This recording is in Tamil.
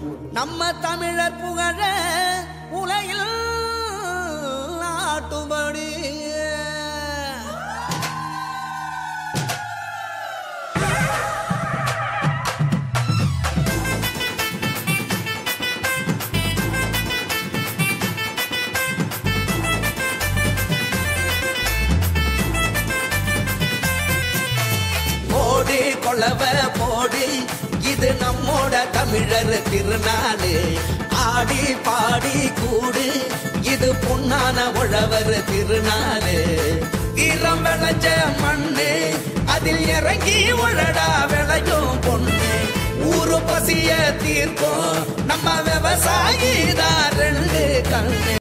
நம்ம தமிழர் புகழ உலகில் நாட்டுபடி போடி கொள்ளவ போடி இது நம்மோட தமிழர் திருநாடு ஆடி பாடி கூடு இது பொன்னான உழவர் திருநாடு வீரம் விளைஞ்ச மண்ணு அதில் இறங்கி உழடா விளையும் பொண்ணு ஊரு பசிய தீர்க்கும் நம்ம விவசாயி தான் ரெண்டு கண்ணு